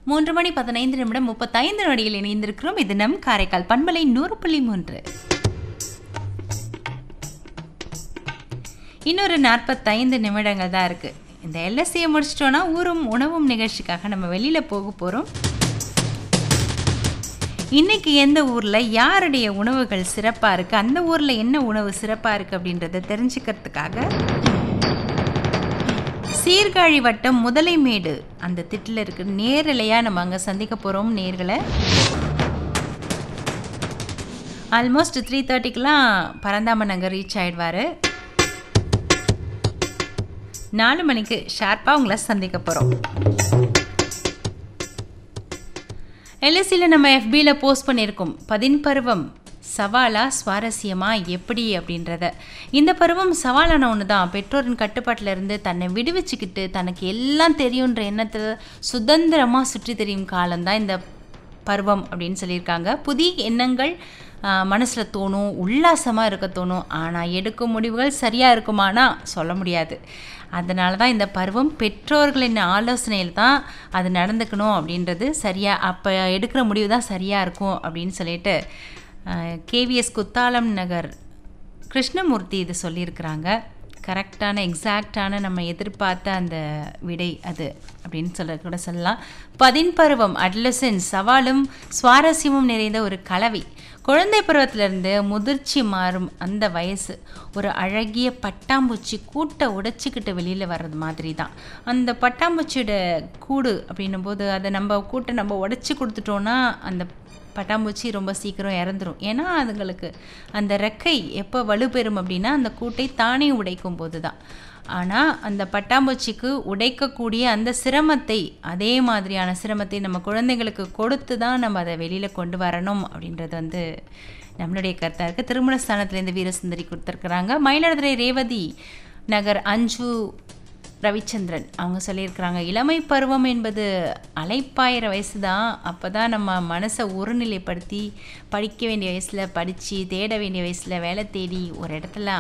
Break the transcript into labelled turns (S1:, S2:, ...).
S1: மூன்று மணி பதினைந்து நிமிடம் முப்பத்தைந்து நொடியில் இணைந்திருக்கிறோம் இது நம் காரைக்கால் பண்பலை நூறு புள்ளி மூன்று இன்னொரு நாற்பத்தைந்து நிமிடங்கள் தான் இருக்கு இந்த எல்எஸ்சியை முடிச்சிட்டோன்னா ஊரும் உணவும் நிகழ்ச்சிக்காக நம்ம வெளியில போக போறோம் இன்னைக்கு எந்த ஊர்ல யாருடைய உணவுகள் சிறப்பா இருக்கு அந்த ஊர்ல என்ன உணவு சிறப்பா இருக்கு அப்படின்றத தெரிஞ்சுக்கிறதுக்காக சீர்காழி வட்டம் முதலைமேடு அந்த திட்டில் இருக்கு நேரலையா நம்ம அங்க சந்திக்க போறோம் நேர்களை ஆல்மோஸ்ட் த்ரீ தேர்ட்டிக்கெலாம் பரந்தாமன் நகர் ரீச் ஆயிடுவாரு நாலு மணிக்கு ஷார்ப்பாக உங்களை சந்திக்க போகிறோம் எல்எஸ்சியில் நம்ம எஃபியில் போஸ்ட் பண்ணியிருக்கோம் பதின் பருவம் சவாலா சுவாரஸ்யமா எப்படி அப்படின்றத இந்த பருவம் சவாலான ஒன்று தான் பெற்றோரின் கட்டுப்பாட்டில் இருந்து தன்னை விடுவிச்சுக்கிட்டு தனக்கு எல்லாம் தெரியுன்ற எண்ணத்தில் சுதந்திரமாக சுற்றி தெரியும் காலம்தான் இந்த பருவம் அப்படின்னு சொல்லியிருக்காங்க புதிய எண்ணங்கள் மனசில் தோணும் உல்லாசமாக இருக்க தோணும் ஆனால் எடுக்கும் முடிவுகள் சரியாக இருக்குமானா சொல்ல முடியாது அதனால தான் இந்த பருவம் பெற்றோர்களின் ஆலோசனையில் தான் அது நடந்துக்கணும் அப்படின்றது சரியாக அப்போ எடுக்கிற முடிவு தான் சரியாக இருக்கும் அப்படின்னு சொல்லிட்டு கேவிஎஸ் குத்தாலம் நகர் கிருஷ்ணமூர்த்தி இது சொல்லியிருக்கிறாங்க கரெக்டான எக்ஸாக்டான நம்ம எதிர்பார்த்த அந்த விடை அது அப்படின்னு சொல்ல கூட சொல்லலாம் பதின்பருவம் அட்லசன்ஸ் சவாலும் சுவாரஸ்யமும் நிறைந்த ஒரு கலவை குழந்தை பருவத்திலிருந்து முதிர்ச்சி மாறும் அந்த வயசு ஒரு அழகிய பட்டாம்பூச்சி கூட்டை உடைச்சிக்கிட்டு வெளியில் வர்றது மாதிரி தான் அந்த பட்டாம்பூச்சியோட கூடு அப்படின்னும் போது அதை நம்ம கூட்டை நம்ம உடச்சி கொடுத்துட்டோன்னா அந்த பட்டாம்பூச்சி ரொம்ப சீக்கிரம் இறந்துரும் ஏன்னா அதுங்களுக்கு அந்த ரெக்கை எப்போ வலுப்பெறும் அப்படின்னா அந்த கூட்டை தானே உடைக்கும் போது தான் ஆனால் அந்த பட்டாம்பூச்சிக்கு உடைக்கக்கூடிய அந்த சிரமத்தை அதே மாதிரியான சிரமத்தை நம்ம குழந்தைங்களுக்கு கொடுத்து தான் நம்ம அதை வெளியில் கொண்டு வரணும் அப்படின்றது வந்து நம்மளுடைய கருத்தாக இருக்குது திருமண ஸ்தானத்துலேருந்து வீரசுந்தரி கொடுத்துருக்குறாங்க மயிலாடுதுறை ரேவதி நகர் அஞ்சு ரவிச்சந்திரன் அவங்க சொல்லியிருக்கிறாங்க இளமை பருவம் என்பது அலைப்பாயிற வயசு தான் அப்போ தான் நம்ம மனசை ஒருநிலைப்படுத்தி படிக்க வேண்டிய வயசில் படித்து தேட வேண்டிய வயசில் வேலை தேடி ஒரு இடத்துல